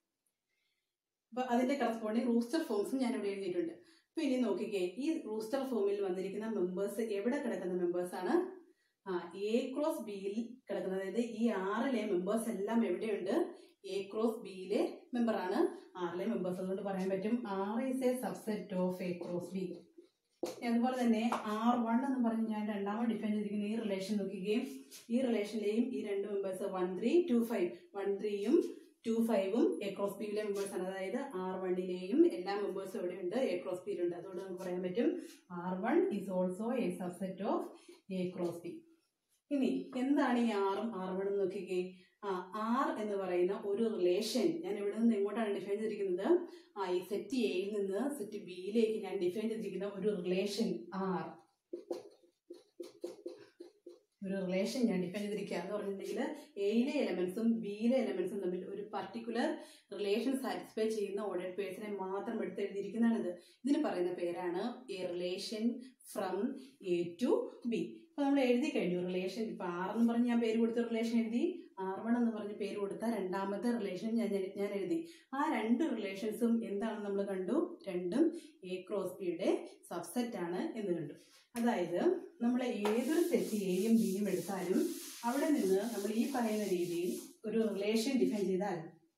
അപ്പൊ അതിന്റെ കറസ്പോണ്ടിങ് റൂസ്റ്റർ ഫോംസും ഞാൻ ഇവിടെ എഴുതിയിട്ടുണ്ട് അപ്പൊ ഇനി നോക്കിക്കേ ഈ റൂസ്റ്റർ ഫോമിൽ വന്നിരിക്കുന്ന മെമ്പേഴ്സ് എവിടെ കിടക്കുന്ന മെമ്പേഴ്സ് ആണ് ആ എ ക്രോസ് ബിയിൽ കിടക്കുന്നത് അതായത് ഈ ആറിലെ മെമ്പേഴ്സ് എല്ലാം എവിടെയുണ്ട് എ ക്രോസ് ബിയിലെ മെമ്പറാണ് ആറിലെ മെമ്പേഴ്സ് അതുകൊണ്ട് പറയാൻ പറ്റും R is a subset of A cross B അതുപോലെ തന്നെ ആർ വൺ എന്ന് പറഞ്ഞ് ഞാൻ രണ്ടാമത് ഡിഫൈൻ ചെയ്തിരിക്കുന്ന ഈ റിലേഷൻ നോക്കുകയും ഈ റിലേഷനിലെയും ഈ രണ്ട് members one three two five one ത്രീയും ടു ഫൈവും എ ക്രോസ് ബിയിലെ മെമ്പേഴ്സ് ആണ് അതായത് ആർ വണ്ണിലെയും എല്ലാ മെമ്പേഴ്സും ഇവിടെ ഉണ്ട് എ ക്രോസ് ബിയിലുണ്ട് അതുകൊണ്ട് നമുക്ക് പറയാൻ പറ്റും R one is also a subset of A cross B ഇനി എന്താണ് ഈ ആറും ആർ വണ്ണും നോക്കിക്കേ ആ ആർ എന്ന് പറയുന്ന ഒരു റിലേഷൻ ഞാൻ ഇവിടെ നിന്ന് എങ്ങോട്ടാണ് ഡിഫൈൻ ചെയ്തിരിക്കുന്നത് ആ ഈ സെറ്റ് എയിൽ നിന്ന് സെറ്റ് ബിയിലേക്ക് ഞാൻ ഡിഫൈൻ ചെയ്തിരിക്കുന്ന ഒരു റിലേഷൻ ആർ ഒരു റിലേഷൻ ഞാൻ ഡിഫൈൻ ചെയ്തിരിക്കുക എന്ന് പറഞ്ഞിട്ടുണ്ടെങ്കിൽ എയിലെ എലമെന്റ്സും ബിയിലെ എലമെന്റ്സും തമ്മിൽ ഒരു പർട്ടിക്കുലർ റിലേഷൻ സാറ്റിസ്ഫൈ ചെയ്യുന്ന ഓർഡർ പേഴ്സിനെ മാത്രം എടുത്ത് എഴുതിയിരിക്കുന്നതാണിത് ഇതിന് പറയുന്ന പേരാണ് a relation from A to B അപ്പൊ നമ്മൾ എഴുതി കഴിഞ്ഞു റിലേഷൻ ഇപ്പൊ ആർ എന്ന് പറഞ്ഞ് ഞാൻ പേര് കൊടുത്ത റിലേഷൻ എഴുതി ആർ വൺ എന്ന് പറഞ്ഞ് പേര് കൊടുത്ത രണ്ടാമത്തെ റിലേഷൻ ഞാൻ ഞാൻ എഴുതി ആ രണ്ട് റിലേഷൻസും എന്താണെന്ന് നമ്മൾ കണ്ടു രണ്ടും എ ക്രോസ് ബിയുടെ സബ്സെറ്റ് ആണ് എന്ന് കണ്ടു അതായത് നമ്മൾ ഏതൊരു സെറ്റ് എയും ബിയും എടുത്താലും അവിടെ നിന്ന് നമ്മൾ ഈ പറയുന്ന രീതിയിൽ ഒരു റിലേഷൻ ഡിഫൈൻ ചെയ്താൽ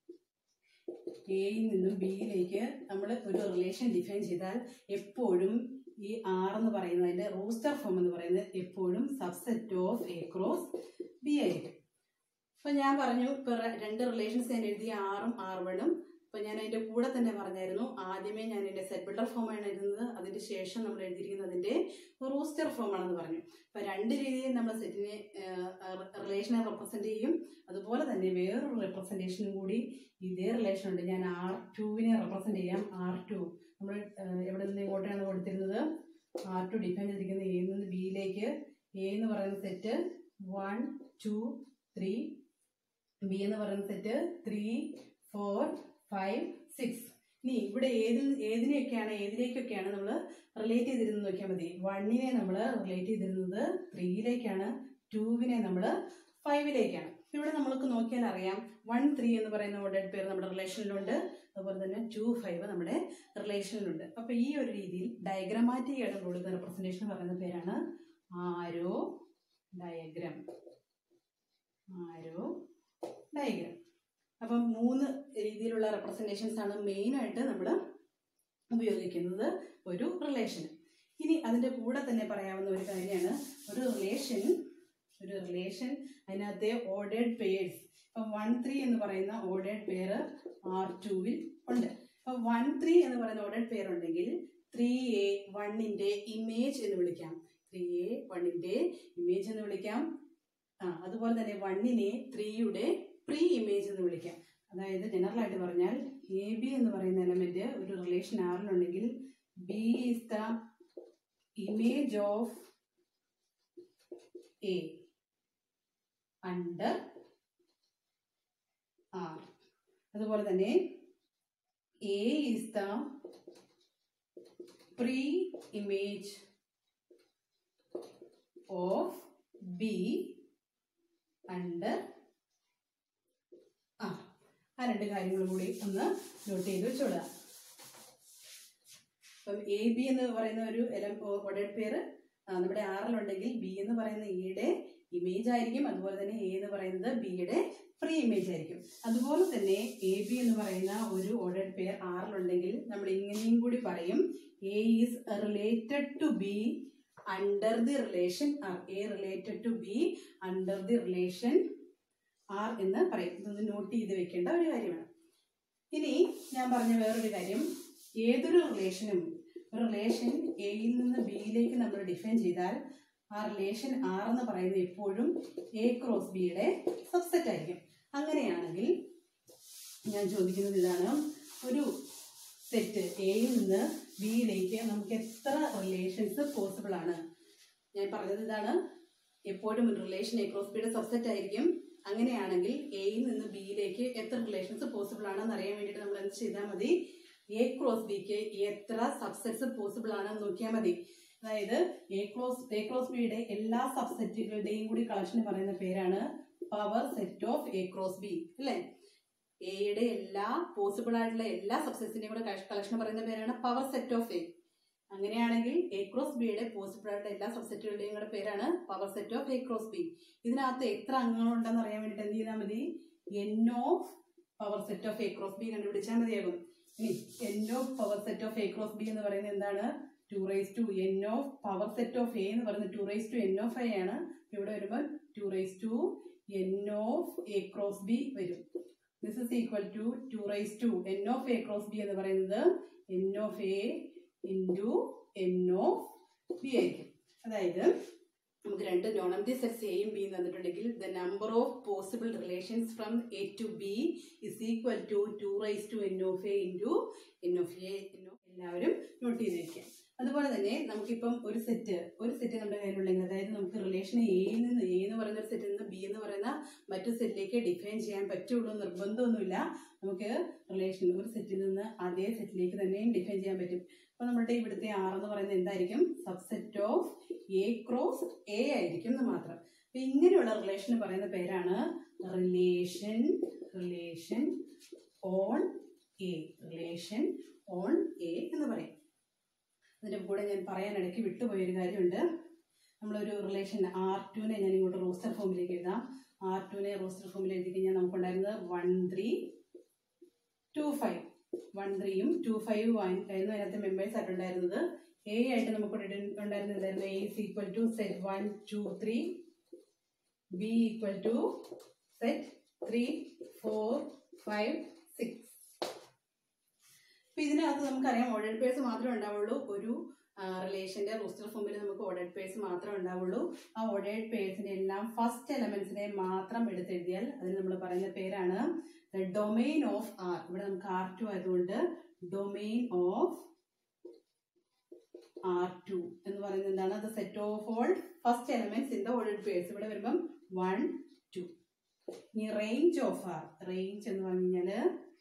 എയിൽ നിന്നും ബിയിലേക്ക് നമ്മൾ ഒരു റിലേഷൻ ഡിഫൈൻ ചെയ്താൽ എപ്പോഴും ഈ ആർ എന്ന് പറയുന്നതിന്റെ റൂസ്റ്റർ ഫോം എന്ന് പറയുന്നത് എപ്പോഴും subset of A cross B ആയിരിക്കും അപ്പൊ ഞാൻ പറഞ്ഞു ഇപ്പൊ ര- രണ്ട് റിലേഷൻസ് ഞാൻ എഴുതിയ ആറും ആർ വണ്ണും അപ്പൊ ഞാൻ അതിന്റെ കൂടെ തന്നെ പറഞ്ഞായിരുന്നു ആദ്യമേ ഞാൻ എന്റെ സെറ്റ് ബിൽഡർ ഫോം ആണ് എഴുതുന്നത് അതിന് ശേഷം നമ്മൾ എഴുതിയിരിക്കുന്നത് അതിന്റെ റൂസ്റ്റർ ഫോം ആണെന്ന് പറഞ്ഞു അപ്പൊ രണ്ട് രീതിയിൽ നമ്മൾ സെറ്റിനെ റിലേഷനെ റെപ്രസെന്റ് ചെയ്യും അതുപോലെ തന്നെ വേറൊരു റെപ്രസെന്റേഷനും കൂടി ഇതേ റിലേഷൻ ഉണ്ട് ഞാൻ ആർ ടുവിനെ റെപ്രസെന്റ് ചെയ്യാം ആർ ടു നമ്മൾ എവിടെ നിന്ന് ഇങ്ങോട്ടാണ് കൊടുത്തിരുന്നത് ആർ ടു ഡിഫൈൻ ചെയ്തിരിക്കുന്നത് എയിൽ നിന്ന് ബിയിലേക്ക് എ എന്ന് പറയുന്ന set one two three B എന്ന് പറയുന്ന set three four five six ഇനി ഇവിടെ ഏതിൽ ഏതിനെയൊക്കെയാണ് ഏതിലേക്കൊക്കെയാണ് നമ്മൾ റിലേറ്റ് ചെയ്തിരുന്നത് നോക്കിയാൽ മതി വണ്ണിനെ നമ്മൾ റിലേറ്റ് ചെയ്തിരുന്നത് ത്രീയിലേക്കാണ് ടൂവിനെ നമ്മൾ ഫൈവിലേക്കാണ് ഇവിടെ നമുക്ക് നോക്കിയാൽ അറിയാം വൺ ത്രീ എന്ന് പറയുന്ന ഓർഡർ പേര് നമ്മുടെ റിലേഷനിലുണ്ട് അതുപോലെ തന്നെ ടു ഫൈവ് നമ്മുടെ റിലേഷനിലുണ്ട് അപ്പൊ ഈ ഒരു രീതിയിൽ ഡയഗ്രമാറ്റിക് ആയിട്ട് കൊടുക്കുന്ന റെപ്രസെന്റേഷൻ പറയുന്ന പേരാണ് ആരോ ഡയഗ്രാം ആരോ ഡയഗ്രാം അപ്പം മൂന്ന് രീതിയിലുള്ള റെപ്രസെന്റേഷൻസ് ആണ് മെയിൻ ആയിട്ട് നമ്മൾ ഉപയോഗിക്കുന്നത് ഒരു റിലേഷന് ഇനി അതിന്റെ കൂടെ തന്നെ പറയാവുന്ന ഒരു കാര്യമാണ് ഒരു റിലേഷൻ ഒരു റിലേഷൻ അതിനകത്തെ ഓർഡേഡ് പേഴ്സ് ഇപ്പം വൺ ത്രീ എന്ന് പറയുന്ന ഓർഡേഡ് പെയർ ആർ ടുവിൽ ഉണ്ട് അപ്പം വൺ ത്രീ എന്ന് പറയുന്ന ഓർഡേഡ് പെയർ ഉണ്ടെങ്കിൽ ത്രീ എ വണ്ണിന്റെ ഇമേജ് എന്ന് വിളിക്കാം ത്രീ എ വണ്ണിന്റെ ഇമേജ് എന്ന് വിളിക്കാം ആ അതുപോലെ തന്നെ വണ്ണിനെ ത്രീയുടെ പ്രീ ഇമേജ് എന്ന് വിളിക്കാം അതായത് ജനറൽ ആയിട്ട് പറഞ്ഞാൽ എ ബി എന്ന് പറയുന്ന എലമെന്റ് ഒരു റിലേഷൻ ആറിലുണ്ടെങ്കിൽ B is the image of A under R അതുപോലെ തന്നെ A is the preimage of B under ആ ആ രണ്ട് കാര്യങ്ങളും കൂടി ഒന്ന് നോട്ട് ചെയ്ത് വെച്ചോളുക അപ്പം എ ബി എന്ന് പറയുന്ന ഒരു എലം ഒഡേഡ് പേര് നമ്മുടെ ആറിലുണ്ടെങ്കിൽ ബി എന്ന് പറയുന്ന ഇയുടെ ഇമേജ് ആയിരിക്കും അതുപോലെ തന്നെ എ എന്ന് പറയുന്നത് ബിയുടെ ഫ്രീ ഇമേജ് ആയിരിക്കും അതുപോലെ തന്നെ എ ബി എന്ന് പറയുന്ന ഒരു ഓർഡേഡ് പെയർ ആറിലുണ്ടെങ്കിൽ നമ്മൾ ഇങ്ങനെയും കൂടി പറയും A is related to B under the relation R A related to B under the relation R എന്ന് പറയും ഇതൊന്ന് നോട്ട് ചെയ്ത് വെക്കേണ്ട ഒരു കാര്യമാണ് ഇനി ഞാൻ പറഞ്ഞ വേറൊരു കാര്യം ഏതൊരു റിലേഷനും ഒരു റിലേഷൻ എയിൽ നിന്ന് ബിയിലേക്ക് നമ്മൾ ഡിഫൈൻ ചെയ്താൽ ആ റിലേഷൻ ആർ എന്ന് പറയുന്നത് എപ്പോഴും എ ക്രോസ് ബിയുടെ സബ്സെറ്റ് ആയിരിക്കും അങ്ങനെയാണെങ്കിൽ ഞാൻ ചോദിക്കുന്നത് ഇതാണ് ഒരു സെറ്റ് എയിൽ നിന്ന് ബിയിലേക്ക് നമുക്ക് എത്ര റിലേഷൻസ് പോസിബിൾ ആണ് ഞാൻ പറഞ്ഞത് ഇതാണ് എപ്പോഴും ഒരു റിലേഷൻ എ ക്രോസ് ബിയുടെ സബ്സെറ്റ് ആയിരിക്കും അങ്ങനെയാണെങ്കിൽ എയിൽ നിന്ന് ബിയിലേക്ക് എത്ര റിലേഷൻസ് പോസിബിൾ ആണെന്ന് അറിയാൻ വേണ്ടിയിട്ട് നമ്മൾ എന്ത് ചെയ്താൽ മതി എ ക്രോസ് ബിക്ക് എത്ര സബ്സെറ്റ്സ് പോസിബിൾ ആണെന്ന് നോക്കിയാൽ മതി അതായത് എ ക്രോസ് എ ക്രോസ് ബിയുടെ എല്ലാ സബ്സെറ്റുകളുടെയും കൂടി കളക്ഷൻ പറയുന്ന പേരാണ് power set of A cross B അല്ലേ എയുടെ എല്ലാ പോസിബിൾ ആയിട്ടുള്ള എല്ലാ സബ്സെറ്റ്സിന്റെയും കൂടെ കളക്ഷൻ പറയുന്ന പേരാണ് പവർ സെറ്റ് ഓഫ് എ അങ്ങനെയാണെങ്കിൽ എ ക്രോസ് ബിയുടെ പോസിബിൾ ആയിട്ടുള്ള എല്ലാ സബ്സെറ്റുകളുടെയും കൂടെ പേരാണ് power set of A cross B ഇതിനകത്ത് എത്ര അംഗങ്ങളുണ്ടെന്ന് അറിയാൻ വേണ്ടിയിട്ട് എന്ത് ചെയ്താൽ മതി n of power set of A cross B കണ്ടുപിടിച്ചാൽ മതിയാകും ഇനി n of power set of A cross B എന്ന് പറയുന്നത് എന്താണ് two raise to n of power set of A എന്ന് പറയുന്നത് two raise to n of I ആണ് ഇവിടെ വരുമ്പോൾ two raise to n of A cross B വരും this is equal to two raise to n of A cross B എന്ന് പറയുന്നത് n of A into n of B ആയിരിക്കും അതായത് നമുക്ക് രണ്ട് നോൺ എംറ്റി സെറ്റ്സ് എയും ബിയും തന്നിട്ടുണ്ടെങ്കിൽ the number of possible relations from A to B is equal to two raise to n of A into n of A n of എല്ലാവരും note ചെയ്ത് വെക്കാം അതുപോലെ തന്നെ നമുക്കിപ്പം ഒരു സെറ്റ് ഒരു സെറ്റ് നമ്മുടെ കയ്യിലുണ്ടെങ്കിൽ അതായത് നമുക്ക് റിലേഷൻ എയിൽ നിന്ന് എ എന്ന് പറയുന്ന ഒരു സെറ്റിൽ നിന്ന് ബി എന്ന് പറയുന്ന മറ്റു സെറ്റിലേക്ക് ഡിഫൈൻ ചെയ്യാൻ പറ്റുള്ളൂ നിർബന്ധമൊന്നുമില്ല നമുക്ക് റിലേഷൻ ഒരു സെറ്റിൽ നിന്ന് അതേ സെറ്റിലേക്ക് തന്നെയും ഡിഫൈൻ ചെയ്യാൻ പറ്റും അപ്പോൾ നമ്മുടെ ഇവിടുത്തെ ആർ എന്ന് പറയുന്നത് എന്തായിരിക്കും subset of A cross A ആയിരിക്കും എന്ന് മാത്രം അപ്പൊ ഇങ്ങനെയുള്ള റിലേഷൻ പറയുന്ന പേരാണ് relation relation on A relation on A എന്ന് പറയും അതിൻ്റെ കൂടെ ഞാൻ പറയാൻ ഇടയ്ക്ക് വിട്ടുപോയൊരു കാര്യമുണ്ട് നമ്മളൊരു റിലേഷൻ ആർ ടുവിനെ ഞാൻ ഇങ്ങോട്ട് റോസ്റ്റർ ഫോമിലേക്ക് എഴുതാം ആർ ടുവിനെ റോസ്റ്റർ ഫോമിൽ എഴുതി കഴിഞ്ഞാൽ നമുക്കുണ്ടായിരുന്നത് one three two five one ത്രീയും ടു ഫൈവും ആയിരുന്നു അതിനകത്ത് മെമ്പേഴ്സ് ആയിട്ടുണ്ടായിരുന്നത് എ ആയിട്ട് നമുക്ക് ഉണ്ടായിരുന്നത് എന്തായിരുന്നു A is equal to set one two three B equal to set three four five six അപ്പൊ ഇതിനകത്ത് നമുക്കറിയാം ഓർഡേഡ് പേഴ്സ് മാത്രമേ ഉണ്ടാവുള്ളൂ ഒരു റിലേഷന്റെ റോസ്റ്റർ ഫോമിൽ നമുക്ക് ഓർഡേഡ് പേഴ്സ് മാത്രമേ ഉണ്ടാവുള്ളൂ ആ ഓർഡേഡ് പേഴ്സിന്റെ എല്ലാം ഫസ്റ്റ് എലമെന്റ്സിനെ മാത്രം എടുത്തെഴുതിയാൽ അതിന് നമ്മൾ പറയുന്ന പേരാണ് ഡൊമെയിൻ ഓഫ് ആർ ഇവിടെ നമുക്ക് ആർ ടു ആയതുകൊണ്ട് ഡൊമെയിൻ ഓഫ് ആർ ടു എന്ന് പറയുന്നത് എന്താണ് അത് set of all first elements in the ordered pairs ഇവിടെ വരുമ്പം വൺ ടു ഇനി റേഞ്ച് ഓഫ് ആർ റേഞ്ച് എന്ന് പറഞ്ഞു കഴിഞ്ഞാല്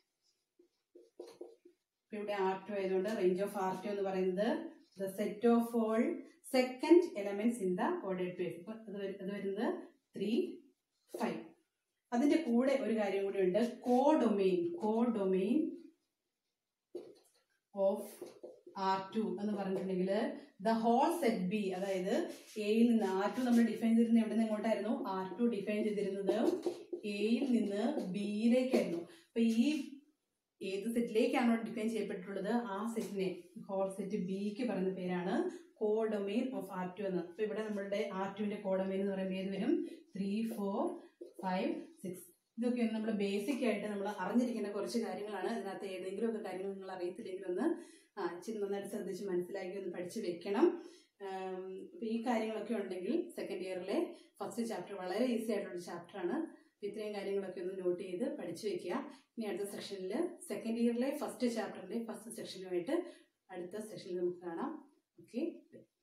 ഇപ്പൊ ഇവിടെ ആർ ടു ആയതുകൊണ്ട് റേഞ്ച് ഓഫ് ആർ ടു എന്ന് പറയുന്നത് the set of all second elements in the ordered pairs ഇപ്പൊ അത് വരു- അത് വരുന്നത് ത്രീ ഫൈവ് അതിന്റെ കൂടെ ഒരു കാര്യം കൂടി ഉണ്ട് codomain codomain of R two എന്ന് പറഞ്ഞിട്ടുണ്ടെങ്കിൽ ദ ഹോൾ സെറ്റ് ബി അതായത് എയിൽ നിന്ന് ആർ ടു നമ്മൾ ഡിഫൈൻ ചെയ്തിരുന്നത് എവിടെ നിന്ന് എങ്ങോട്ടായിരുന്നു ആർ ടു ഡിഫൈൻ ചെയ്തിരുന്നത് എയിൽ നിന്ന് ബിയിലേക്കായിരുന്നു അപ്പൊ ഈ ഏത് സെറ്റിലേക്കാണോ ഡിഫൈൻ ചെയ്യപ്പെട്ടിട്ടുള്ളത് ആ സെറ്റിനെ ഹോൾ സെറ്റ് ബിക്ക് പറയുന്ന പേരാണ് കോഡൊമെയിൻ ഓഫ് ആർ ടു എന്ന് അപ്പൊ ഇവിടെ നമ്മളുടെ ആർ ടുവിന്റെ കോഡൊമെയിൻ എന്ന് പറയുമ്പോൾ ഏത് വരും ത്രീ ഫോർ ഫൈവ് സിക്സ് ഇതൊക്കെയാണ് നമ്മൾ ബേസിക് ആയിട്ട് നമ്മൾ അറിഞ്ഞിരിക്കേണ്ട കുറച്ച് കാര്യങ്ങളാണ് ഇതിനകത്ത് ഏതെങ്കിലും ഒക്കെ കാര്യങ്ങൾ നിങ്ങൾ അറിയത്തില്ലെങ്കിൽ ഒന്ന് ആ ഇച്ചിരി നന്നായിട്ട് ശ്രദ്ധിച്ച് മനസ്സിലാക്കി ഒന്ന് പഠിച്ച് വെക്കണം അപ്പോൾ ഈ കാര്യങ്ങളൊക്കെ ഉണ്ടെങ്കിൽ സെക്കൻഡ് ഇയറിലെ ഫസ്റ്റ് ചാപ്റ്റർ വളരെ ഈസി ആയിട്ടുള്ള ചാപ്റ്ററാണ് അപ്പോൾ ഇത്രയും കാര്യങ്ങളൊക്കെ ഒന്ന് നോട്ട് ചെയ്ത് പഠിച്ചു വെക്കുക ഇനി അടുത്ത സെക്ഷനിൽ സെക്കൻഡ് ഇയറിലെ ഫസ്റ്റ് ചാപ്റ്ററിൻ്റെ ഫസ്റ്റ് സെക്ഷനുമായിട്ട് അടുത്ത സെക്ഷനിൽ നമുക്ക് കാണാം ഓക്കെ